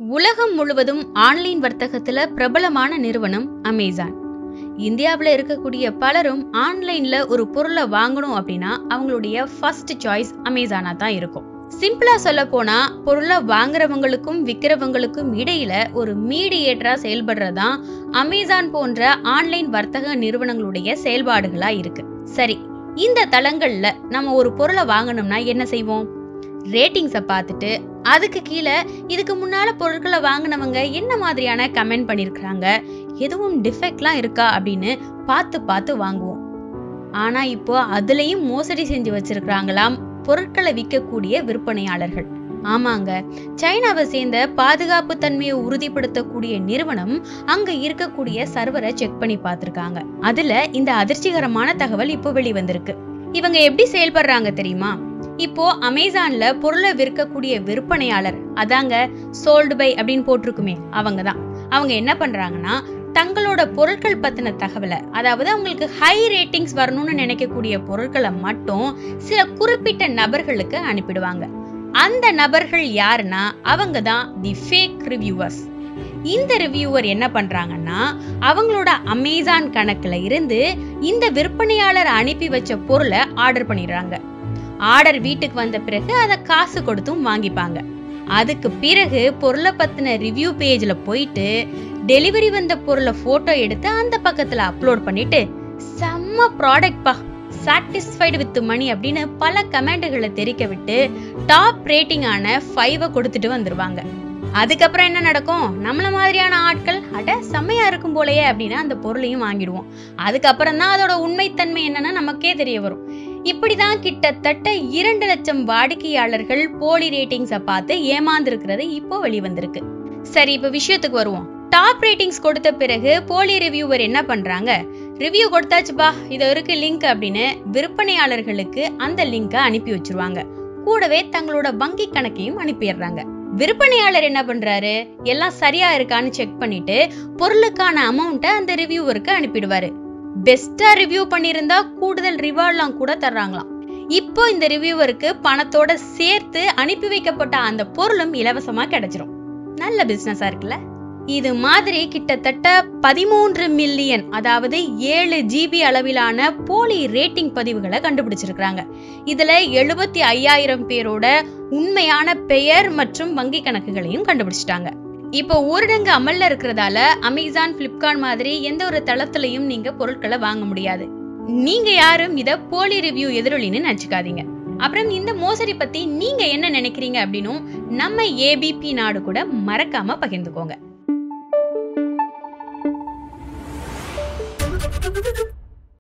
உலகம் முழுவதும் ஆன்லைன் வர்த்தகத்துல பிரபலமான நிறுவனம் அமேசான் இந்தியாவில் இருக்கக்கூடிய பலரும் ஆன்லைன்ல ஒரு பொருளை வாங்கணும் அப்படின்னா அவங்களுடைய ஃபர்ஸ்ட் சாய்ஸ் அமேசானா தான் இருக்கும் சிம்பிளா சொல்ல போனா பொருளை வாங்குறவங்களுக்கும் விற்கிறவங்களுக்கும் இடையில ஒரு மீடியேட்டரா செயல்படுறதுதான் அமேசான் போன்ற ஆன்லைன் வர்த்தக நிறுவனங்களுடைய செயல்பாடுகளா இருக்கு சரி இந்த தளங்கள்ல நம்ம ஒரு பொருளை வாங்கணும்னா என்ன செய்வோம் ரேட்டிங்ஸை பார்த்துட்டு அதுக்கு கீழே இதுக்கு முன்னால பொருட்களை வாங்கினவங்க என்ன மாதிரியான கமெண்ட் பண்ணியிருக்கிறாங்க எதுவும் டிஃபெக்ட்லாம் இருக்கா அப்படின்னு பார்த்து பார்த்து வாங்குவோம் ஆனா இப்போ அதுலயும் மோசடி செஞ்சு வச்சிருக்கிறாங்களாம் பொருட்களை விற்கக்கூடிய விற்பனையாளர்கள் ஆமாங்க சைனாவை சேர்ந்த பாதுகாப்பு தன்மையை உறுதிப்படுத்தக்கூடிய நிறுவனம் அங்க இருக்கக்கூடிய சர்வரை செக் பண்ணி பார்த்திருக்காங்க அதுல இந்த அதிர்ச்சிகரமான தகவல் இப்போ வெளிவந்திருக்கு இவங்க எப்படி செயல்படுறாங்க தெரியுமா இப்போ அமேசான்ல பொருளை விற்கக்கூடிய விற்பனையாளர் அதாங்க சோல்டு பை அப்படின்னு போட்டிருக்குமே அவங்க தான் அவங்க என்ன பண்றாங்கன்னா தங்களோட பொருட்கள் பத்தின தகவலை அதாவது அவங்களுக்கு ஹை ரேட்டிங்ஸ் வரணும்னு நினைக்கக்கூடிய பொருட்களை மட்டும் சில குறிப்பிட்ட நபர்களுக்கு அனுப்பிடுவாங்க அந்த நபர்கள் யாருன்னா அவங்க தான் தி ஃபேக் ரிவ்யூவர்ஸ் இந்த ரிவ்யூவர் என்ன பண்றாங்கன்னா அவங்களோட அமேசான் கணக்குல இருந்து இந்த விற்பனையாளர் அனுப்பி வச்ச பொருளை ஆர்டர் பண்ணிடுறாங்க ஆர்டர் வீட்டுக்கு வந்த பிறகு அதை காசு கொடுத்தும் வாங்கிப்பாங்க அதுக்கு பிறகு பொருளை பத்தின ரிவ்யூ பேஜ்ல போயிட்டு டெலிவரி வந்த பொருளை போட்டோ எடுத்து அந்த பக்கத்துல அப்லோட் பண்ணிட்டு செம்ம ப்ராடக்ட் பா சாட்டிஸ்ஃபைடு வித் மணி அப்படின்னு பல கமெண்ட்டுகளை தெரிக்க விட்டு டாப் ரேட்டிங் ஆன ஃபைவை கொடுத்துட்டு வந்துருவாங்க அதுக்கப்புறம் என்ன நடக்கும் நம்மள மாதிரியான ஆட்கள் அட செம்மையா இருக்கும் போலயே அப்படின்னு அந்த பொருளையும் வாங்கிடுவோம் அதுக்கப்புறம் தான் அதோட உண்மைத்தன்மை என்னன்னு நமக்கே தெரிய வரும் இப்படிதான் கிட்டத்தட்ட இரண்டு லட்சம் வாடிக்கையாளர்கள் போலி ரேட்டிங்ஸை பார்த்து ஏமாந்துருக்கிறது இப்போ வெளிவந்திருக்கு சரி இப்ப விஷயத்துக்கு வருவோம் டாப் ரேட்டிங்ஸ் கொடுத்த பிறகு போலி ரிவ்யூவர் என்ன பண்றாங்க ரிவ்யூ கொடுத்தாச்சுப்பா இது இருக்கு லிங்க் அப்படின்னு விற்பனையாளர்களுக்கு அந்த லிங்கை அனுப்பி வச்சிருவாங்க கூடவே தங்களோட வங்கி கணக்கையும் அனுப்பிடுறாங்க விற்பனையாளர் என்ன பண்றாரு எல்லாம் சரியா இருக்கான்னு செக் பண்ணிட்டு பொருளுக்கான அமௌண்ட்டை அந்த ரிவ்யூவருக்கு அனுப்பிடுவாரு பெஸ்டா ரிவ்யூ பண்ணியிருந்தா கூடுதல் ரிவார்ட்லாம் கூட தர்றாங்களாம் இப்போ இந்த ரிவ்யூவருக்கு பணத்தோட சேர்த்து அனுப்பி வைக்கப்பட்ட அந்த பொருளும் இலவசமா கிடைச்சிரும் நல்ல பிசினஸா இருக்குல்ல இது மாதிரி கிட்டத்தட்ட பதிமூன்று மில்லியன் அதாவது ஏழு ஜிபி அளவிலான போலி ரேட்டிங் பதிவுகளை கண்டுபிடிச்சிருக்கிறாங்க இதுல எழுபத்தி ஐயாயிரம் பேரோட உண்மையான பெயர் மற்றும் வங்கி கணக்குகளையும் கண்டுபிடிச்சிட்டாங்க இப்போ ஊரடங்கு அமல்ல இருக்கிறதால அமேசான் பிளிப்கார்ட் மாதிரி எந்த ஒரு தளத்திலையும் நீங்க பொருட்களை வாங்க முடியாது நீங்க யாரும் இத போலி ரிவ்யூ எதிரொலின்னு நினைச்சுக்காதீங்க அப்புறம் இந்த மோசடி பத்தி நீங்க என்ன நினைக்கிறீங்க அப்படின்னும் நம்ம ஏபிபி நாடு கூட மறக்காம பகிர்ந்துக்கோங்க